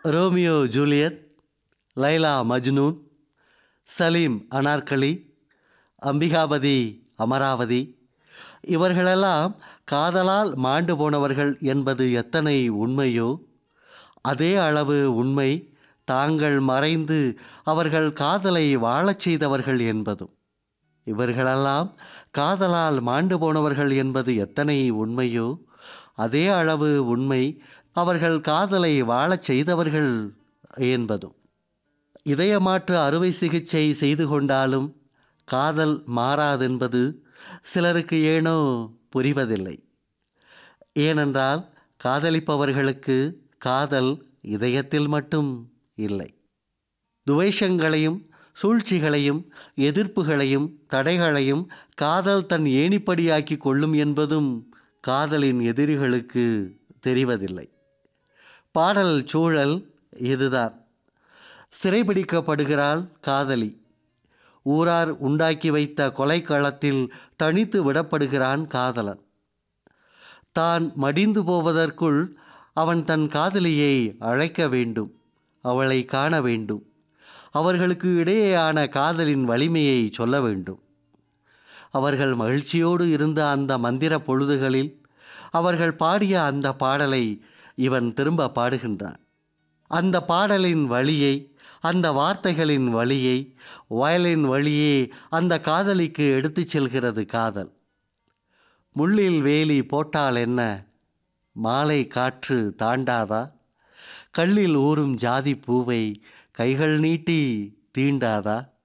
Romeo Juliet Laila Majnun Salim Anarkali Ambikapathi Amaravathi இவர்களெல்லாம் காதலால் மாண்டு போனவர்கள் என்பது எத்தனை உண்மையோ அதே அளவு உண்மை தாங்கள் மறைந்து அவர்கள் காதலை வாழச் செய்தவர்கள் என்பதும் இவர்களெல்லாம் காதலால் மாண்டு போனவர்கள் என்பது எத்தனை உண்மையோ அதே அளவு உண்மை அவர்கள் காதலை வாழச் செய்தவர்கள் என்பதும் இதயமாற்று அறுவை சிகிச்சை செய்து கொண்டாலும் காதல் மாறாதென்பது சிலருக்கு ஏனோ புரிவதில்லை ஏனென்றால் காதலிப்பவர்களுக்கு காதல் இதயத்தில் மட்டும் இல்லை துவேஷங்களையும் சூழ்ச்சிகளையும் எதிர்ப்புகளையும் தடைகளையும் காதல் தன் ஏணிப்படியாக்கி கொள்ளும் என்பதும் காதலின் எதிரிகளுக்கு தெரிவதில்லை பாடல் சூழல் இதுதான் சிறைபிடிக்கப்படுகிறாள் காதலி ஊரார் உண்டாக்கி வைத்த கொலைக்களத்தில் தனித்து விடப்படுகிறான் காதலன் தான் மடிந்து போவதற்குள் அவன் தன் காதலியை அழைக்க வேண்டும் அவளை காண வேண்டும் அவர்களுக்கு இடையேயான காதலின் வலிமையை சொல்ல வேண்டும் அவர்கள் மகிழ்ச்சியோடு இருந்த அந்த மந்திர பொழுதுகளில் அவர்கள் பாடிய அந்த பாடலை இவன் திரும்ப பாடுகின்றான் அந்த பாடலின் வழியை அந்த வார்த்தைகளின் வழியை வயலின் வழியே அந்த காதலிக்கு எடுத்துச் செல்கிறது காதல் முள்ளில் வேலி போட்டால் என்ன மாலை காற்று தாண்டாதா கல்லில் ஊறும் ஜாதி பூவை கைகள் நீட்டி தீண்டாதா